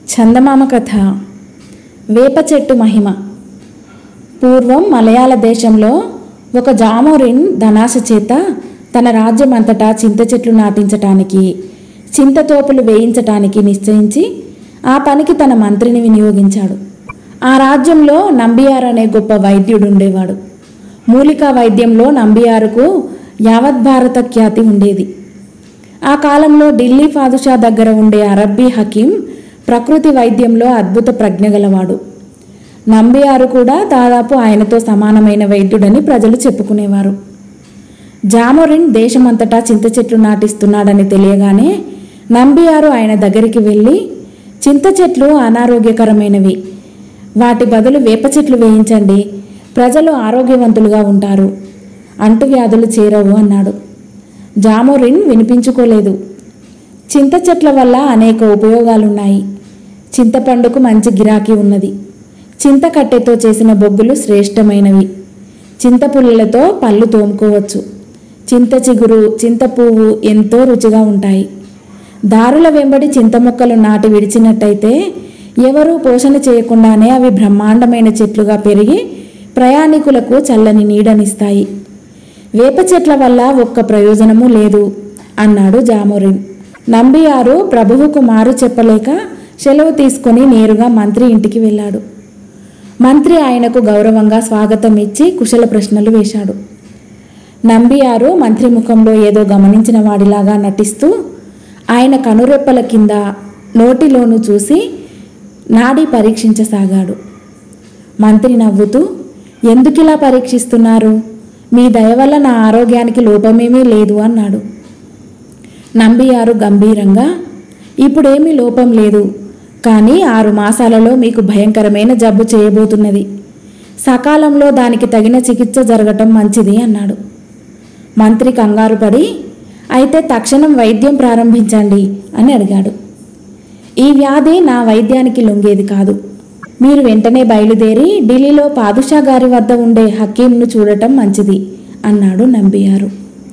చందమామ కథ వేప చెట్టు మహిమ పూర్వం మలయాళ దేశంలో ఒక జామోరిన్ ధనాశ చేత తన రాజ్యం అంతటా చింత చెట్లు నాటించటానికి చింతతోపులు వేయించటానికి నిశ్చయించి ఆ పనికి తన మంత్రిని వినియోగించాడు ఆ రాజ్యంలో నంబియార్ అనే గొప్ప వైద్యుడు ఉండేవాడు మూలికా వైద్యంలో నంబియారుకు యావత్ భారత ఖ్యాతి ఉండేది ఆ కాలంలో ఢిల్లీ ఫాదుషా దగ్గర ఉండే అరబ్బీ హకీం ప్రకృతి వైద్యంలో అద్భుత ప్రజ్ఞ గలవాడు నంబియారు కూడా దాదాపు ఆయనతో సమానమైన వైద్యుడని ప్రజలు చెప్పుకునేవారు జామోరిన్ దేశమంతటా చింత చెట్లు నాటిస్తున్నాడని తెలియగానే నంబియారు ఆయన దగ్గరికి వెళ్ళి చింత చెట్లు అనారోగ్యకరమైనవి వాటి బదులు వేప చెట్లు వేయించండి ప్రజలు ఆరోగ్యవంతులుగా ఉంటారు అంటువ్యాధులు చేరవు అన్నాడు జామోరిన్ వినిపించుకోలేదు చింత చెట్ల వల్ల అనేక ఉపయోగాలున్నాయి చింతపండుకు మంచి గిరాకీ ఉన్నది చింతకట్టెతో చేసిన బొగ్గులు శ్రేష్టమైనవి చింతపుల్లలతో పళ్ళు తోముకోవచ్చు చింత చిగురు చింత పువ్వు ఎంతో రుచిగా ఉంటాయి దారుల వెంబడి చింత మొక్కలు నాటి విడిచినట్టయితే ఎవరూ పోషణ చేయకుండానే అవి బ్రహ్మాండమైన చెట్లుగా పెరిగి ప్రయాణికులకు చల్లని నీడనిస్తాయి వేప చెట్ల వల్ల ఒక్క ప్రయోజనము లేదు అన్నాడు జామోరిన్ నంబియారు ప్రభువుకు మారు చెప్పలేక సెలవు తీసుకొని నేరుగా మంత్రి ఇంటికి వెళ్ళాడు మంత్రి ఆయనకు గౌరవంగా స్వాగతం ఇచ్చి కుశల ప్రశ్నలు వేశాడు నంబియారు మంత్రి ముఖంలో ఏదో గమనించిన వాడిలాగా నటిస్తూ ఆయన కనురెప్పల కింద నోటిలోను చూసి నాడి పరీక్షించసాగాడు మంత్రి నవ్వుతూ ఎందుకిలా పరీక్షిస్తున్నారు మీ దయ వల్ల నా ఆరోగ్యానికి లోపమేమీ లేదు అన్నాడు నంబియారు గంభీరంగా ఇప్పుడేమీ లోపం లేదు కానీ ఆరు మాసాలలో మీకు భయంకరమైన జబ్బు చేయబోతున్నది సకాలంలో దానికి తగిన చికిత్స జరగటం మంచిది అన్నాడు మంత్రి కంగారు పడి అయితే తక్షణం వైద్యం ప్రారంభించండి అని అడిగాడు ఈ వ్యాధి నా వైద్యానికి లొంగేది కాదు మీరు వెంటనే బయలుదేరి ఢిల్లీలో పాదుషా గారి వద్ద ఉండే హకీంను చూడటం మంచిది అన్నాడు నంబియారు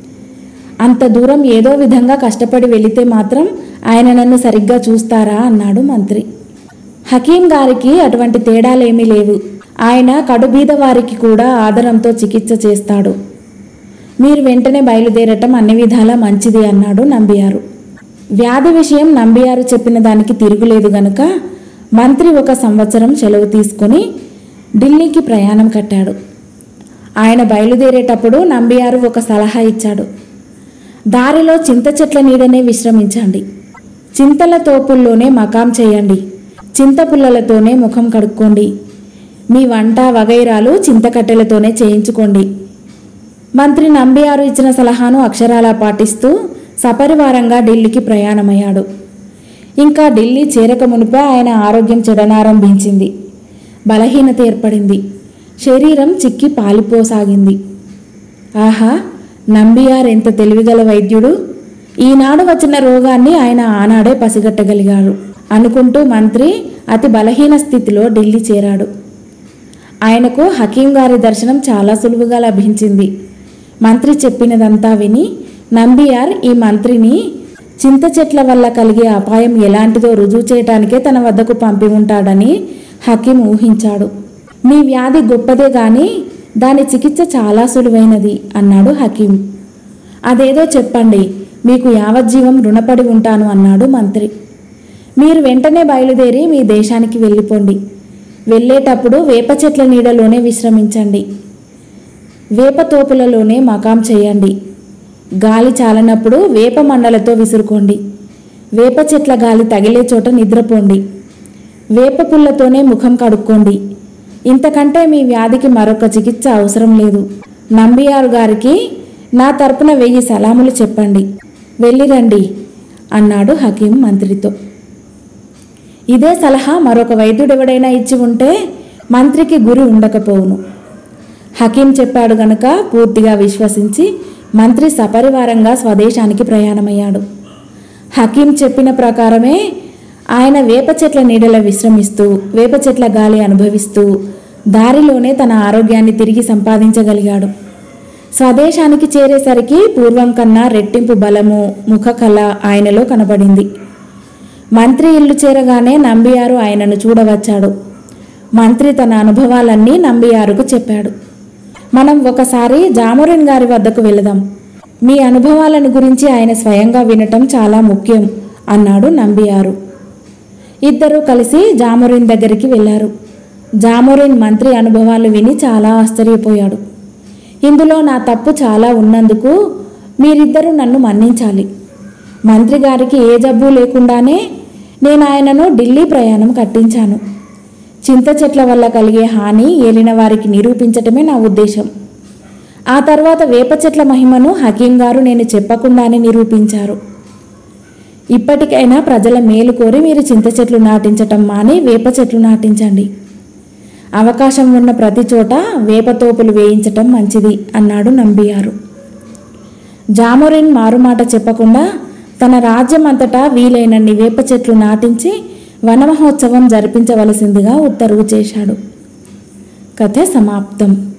అంత దూరం ఏదో విధంగా కష్టపడి వెళితే మాత్రం ఆయన నన్ను సరిగ్గా చూస్తారా అన్నాడు మంత్రి హకీం గారికి అటువంటి తేడాలేమీ లేవు ఆయన కడుబీద వారికి కూడా ఆదరంతో చికిత్స చేస్తాడు మీరు వెంటనే బయలుదేరటం అన్ని విధాలా మంచిది అన్నాడు నంబియారు వ్యాధి విషయం నంబియారు చెప్పిన దానికి తిరుగులేదు గనుక మంత్రి ఒక సంవత్సరం సెలవు తీసుకుని ఢిల్లీకి ప్రయాణం కట్టాడు ఆయన బయలుదేరేటప్పుడు నంబియారు ఒక సలహా ఇచ్చాడు దారిలో చింత చెట్ల నీడనే విశ్రమించండి చింతల తోపుల్లోనే మకాం చేయండి చింతపుల్లలతోనే ముఖం కడుక్కోండి మీ వంట వగైరాలు చింతకట్టెలతోనే చేయించుకోండి మంత్రి నంబియారు ఇచ్చిన సలహాను అక్షరాలా పాటిస్తూ సపరివారంగా ఢిల్లీకి ప్రయాణమయ్యాడు ఇంకా ఢిల్లీ చేరక మునిపే ఆయన ఆరోగ్యం చెడనారంభించింది బలహీనత ఏర్పడింది శరీరం చిక్కి పాలిపోసాగింది ఆహా నంబియార్ ఎంత తెలివిగల వైద్యుడు ఈనాడు వచ్చిన రోగాన్ని ఆయన ఆనాడే పసిగట్టగలిగాడు అనుకుంటూ మంత్రి అతి బలహీన స్థితిలో ఢిల్లీ చేరాడు ఆయనకు హకీం గారి దర్శనం చాలా సులువుగా లభించింది మంత్రి చెప్పినదంతా విని నంబియార్ ఈ మంత్రిని చింత చెట్ల వల్ల కలిగే అపాయం ఎలాంటిదో రుజువు చేయటానికే తన వద్దకు పంపి ఉంటాడని హకీం ఊహించాడు మీ వ్యాధి గొప్పదే గాని దాని చికిత్స చాలా సులువైనది అన్నాడు హకీం అదేదో చెప్పండి మీకు యావజ్జీవం రుణపడి ఉంటాను అన్నాడు మంత్రి మీరు వెంటనే బయలుదేరి మీ దేశానికి వెళ్ళిపోండి వెళ్ళేటప్పుడు వేప చెట్ల నీడలోనే విశ్రమించండి వేప తోపులలోనే మకాం చేయండి గాలి చాలనప్పుడు వేప మండలతో విసురుకోండి వేప చెట్ల గాలి తగిలే చోట నిద్రపోండి వేప పుల్లతోనే ముఖం కడుక్కోండి ఇంతకంటే మీ వ్యాధికి మరొక చికిత్స అవసరం లేదు నంబియారు గారికి నా తరపున వెయ్యి సలాములు చెప్పండి వెళ్ళిరండి అన్నాడు హకీం మంత్రితో ఇదే సలహా మరొక వైద్యుడెవడైనా ఇచ్చి ఉంటే మంత్రికి గురి ఉండకపోవును హకీం చెప్పాడు గనుక పూర్తిగా విశ్వసించి మంత్రి సపరివారంగా స్వదేశానికి ప్రయాణమయ్యాడు హకీం చెప్పిన ప్రకారమే ఆయన వేప చెట్ల నీడల విశ్రమిస్తూ వేప చెట్ల గాలి అనుభవిస్తూ దారిలోనే తన ఆరోగ్యాన్ని తిరిగి సంపాదించగలిగాడు స్వదేశానికి చేరేసరికి పూర్వం కన్నా రెట్టింపు బలము ముఖ కళ ఆయనలో కనబడింది మంత్రి ఇల్లు చేరగానే నంబియారు ఆయనను చూడవచ్చాడు మంత్రి తన అనుభవాలన్నీ నంబియారుకు చెప్పాడు మనం ఒకసారి జామురిన్ గారి వద్దకు వెళదాం మీ అనుభవాలను గురించి ఆయన స్వయంగా వినటం చాలా ముఖ్యం అన్నాడు నంబియారు ఇద్దరూ కలిసి జామురిన్ దగ్గరికి వెళ్ళారు జామురిన్ మంత్రి అనుభవాలు విని చాలా ఆశ్చర్యపోయాడు ఇందులో నా తప్పు చాలా ఉన్నందుకు మీరిద్దరూ నన్ను మన్నించాలి మంత్రి గారికి ఏ జబ్బు లేకుండానే నేను ఆయనను ఢిల్లీ ప్రయాణం కట్టించాను చింత చెట్ల వల్ల కలిగే హాని ఏలిన వారికి నిరూపించటమే నా ఉద్దేశం ఆ తర్వాత వేప చెట్ల మహిమను హకీం గారు నేను చెప్పకుండానే నిరూపించారు ఇప్పటికైనా ప్రజల మేలు కోరి మీరు చింత చెట్లు నాటించటం మాని వేప చెట్లు నాటించండి అవకాశం ఉన్న ప్రతి చోట వేప తోపులు వేయించటం మంచిది అన్నాడు నంబియారు జామోరిన్ మారుమాట చెప్పకుండా తన రాజ్యం అంతటా వీలైనన్ని వేప చెట్లు నాటించి వనమహోత్సవం జరిపించవలసిందిగా ఉత్తర్వు చేశాడు కథ సమాప్తం